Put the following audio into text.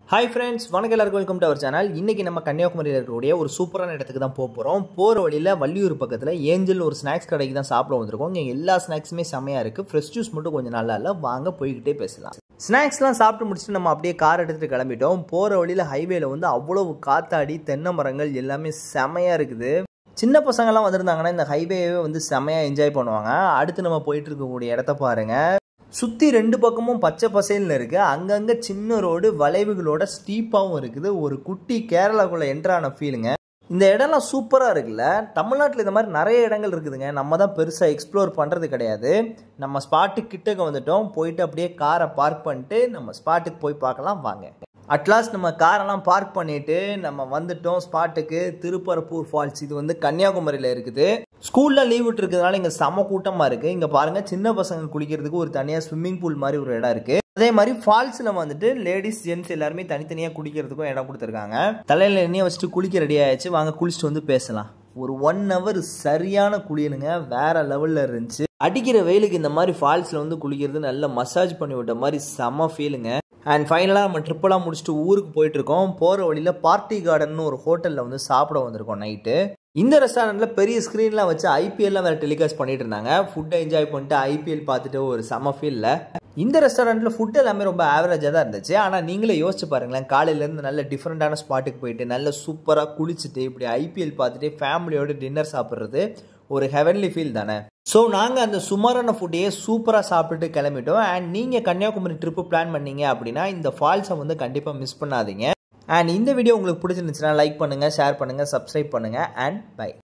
hi friends வணக்கம் எல்லாருக்கும் welcome to our channel இன்னைக்கு நம்ம கன்னியாகுமரியில் இருக்கக்கூடிய ஒரு சூப்பரான இடத்துக்கு தான் போக போகிறோம் போகிற வழியில் வள்ளியூர் பக்கத்தில் ஏஞ்சல் ஒரு ஸ்நாக்ஸ் கடைக்கு தான் சாப்பிட வந்திருக்கோம் இங்கே எல்லா ஸ்நாக்ஸுமே செம்மையாக இருக்குது ஃப்ரெஷ் ஜூஸ் மட்டும் கொஞ்சம் நல்லா இல்லை வாங்க போய்கிட்டே பேசலாம் ஸ்நாக்ஸ்லாம் சாப்பிட்டு முடிச்சுட்டு நம்ம அப்படியே கார் எடுத்துகிட்டு கிளம்பிட்டோம் போகிற வழியில் ஹைவேல வந்து அவ்வளவு காத்தாடி தென்னை மரங்கள் எல்லாமே செமையாக இருக்குது சின்ன பசங்கள்லாம் வந்திருந்தாங்கன்னா இந்த ஹைவேவே வந்து செமையாக என்ஜாய் பண்ணுவாங்க அடுத்து நம்ம போயிட்டு இருக்கக்கூடிய இடத்த பாருங்க சுற்றி ரெண்டு பக்கமும் பச்சை பசேல்னு இருக்குது அங்கங்கே சின்ன ரோடு வளைவுகளோட ஸ்டீப்பாகவும் இருக்குது ஒரு குட்டி கேரளாக்குள்ளே என்ட்ரான ஃபீலுங்க இந்த இடம்லாம் சூப்பராக இருக்குல்ல தமிழ்நாட்டில் இந்த மாதிரி நிறைய இடங்கள் இருக்குதுங்க நம்ம தான் பெருசாக எக்ஸ்ப்ளோர் பண்ணுறது கிடையாது நம்ம ஸ்பாட்டுக்கு கிட்டக்க வந்துட்டோம் போயிட்டு அப்படியே காரை பார்க் பண்ணிட்டு நம்ம ஸ்பாட்டுக்கு போய் பார்க்கலாம் வாங்க அட்லாஸ்ட் நம்ம காரெல்லாம் பார்க் பண்ணிட்டு நம்ம வந்துட்டோம் ஸ்பாட்டுக்கு திருப்பரப்பூர் ஃபால்ஸ் இது வந்து கன்னியாகுமரியில் இருக்குது ஸ்கூலில் லீவ் விட்டுருக்கிறதுனால இங்கே செம கூட்டமாக இருக்குது இங்கே பாருங்கள் சின்ன பசங்க குளிக்கிறதுக்கு ஒரு தனியாக ஸ்விம்மிங் பூல் மாதிரி ஒரு இடம் இருக்குது அதே மாதிரி ஃபால்ஸில் வந்துட்டு லேடிஸ் ஜென்ட்ஸ் எல்லாருமே தனித்தனியாக குளிக்கிறதுக்கும் இடம் கொடுத்துருக்காங்க தலையில் எண்ணெயை வச்சுட்டு குளிக்க ரெடி ஆயாச்சு வாங்க குளிச்சுட்டு வந்து பேசலாம் ஒரு ஒன் ஹவர் சரியான குளியலுங்க வேற லெவலில் இருந்துச்சு அடிக்கிற வெயிலுக்கு இந்த மாதிரி ஃபால்ஸில் வந்து குளிக்கிறது நல்ல மசாஜ் பண்ணி விட்ட மாதிரி செம ஃபீலுங்க அண்ட் ஃபைனலாக நம்ம ட்ரிப்பெல்லாம் முடிச்சுட்டு ஊருக்கு போயிட்டு இருக்கோம் போகிற வழியில் பார்ட்டி கார்டன் ஒரு ஹோட்டலில் வந்து சாப்பிட வந்திருக்கோம் நைட்டு இந்த ரெஸ்டாரண்ட்டில் பெரிய ஸ்க்ரீன்லாம் வச்சு ஐபிஎல்லாம் வேறு டெலிகாஸ்ட் பண்ணிட்டு இருந்தாங்க ஃபுட்டை என்ஜாய் பண்ணிட்டு ஐபிஎல் பார்த்துட்டு ஒரு செம ஃபீலில் இந்த ரெஸ்டாரண்ட்டில் ஃபுட் எல்லாமே ரொம்ப ஆவரேஜாக தான் இருந்துச்சு ஆனால் நீங்களே யோசிச்சு பாருங்களேன் காலையிலேருந்து நல்ல டிஃப்ரெண்ட்டான ஸ்பாட்டுக்கு போயிட்டு நல்ல சூப்பராக குளிச்சுட்டு இப்படி ஐபிஎல் பார்த்துட்டு ஃபேமிலியோட டின்னர் சாப்பிட்றது ஒரு ஹெவன்லி ஃபீல் தானே ஸோ நாங்கள் அந்த சுமாரான ஃபுட்டையே சூப்பராக சாப்பிட்டுட்டு கிளம்பிட்டோம் அண்ட் நீங்கள் கன்னியாகுமரி ட்ரிப்பு பிளான் பண்ணீங்க அப்படின்னா இந்த ஃபால்ஸை வந்து கண்டிப்பாக மிஸ் பண்ணாதீங்க அண்ட் இந்த வீடியோ உங்களுக்கு பிடிச்சிருந்துச்சுன்னா லைக் பண்ணுங்கள் ஷேர் பண்ணுங்கள் சப்ஸ்கிரைப் பண்ணுங்கள் அண்ட் பை